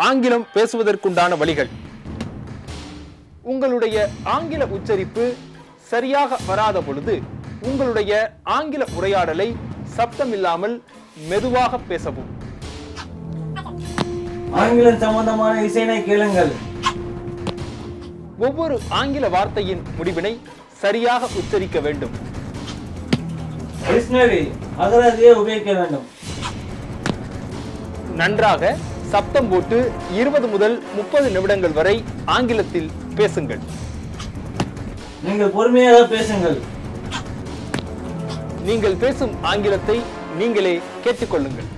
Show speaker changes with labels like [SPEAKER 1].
[SPEAKER 1] ஆங்கிலம் பேசுவதற்குண்டான வழிகள் உங்களுடைய ஆங்கில உச்சரிப்பு சரியாக வராத பொழுது உங்களுடைய ஆங்கில உரையாடலை சப்தமில்லாமல் மெதுவாக பேசவும்
[SPEAKER 2] ஆங்கிலம் சம்பந்தமான இசையினை கேளுங்கள்
[SPEAKER 1] ஒவ்வொரு ஆங்கில வார்த்தையின் முடிவினை சரியாக உச்சரிக்க வேண்டும்
[SPEAKER 2] டிக்ஷனரி அகராதியை உபயோகிக்க வேண்டும்
[SPEAKER 1] நன்றாக சப்தம் போட்டு இருபது முதல் முப்பது நிமிடங்கள் வரை ஆங்கிலத்தில் பேசுங்கள்
[SPEAKER 2] நீங்கள் பொறுமையாக பேசுங்கள்
[SPEAKER 1] நீங்கள் பேசும் ஆங்கிலத்தை நீங்களே கேட்டுக்கொள்ளுங்கள்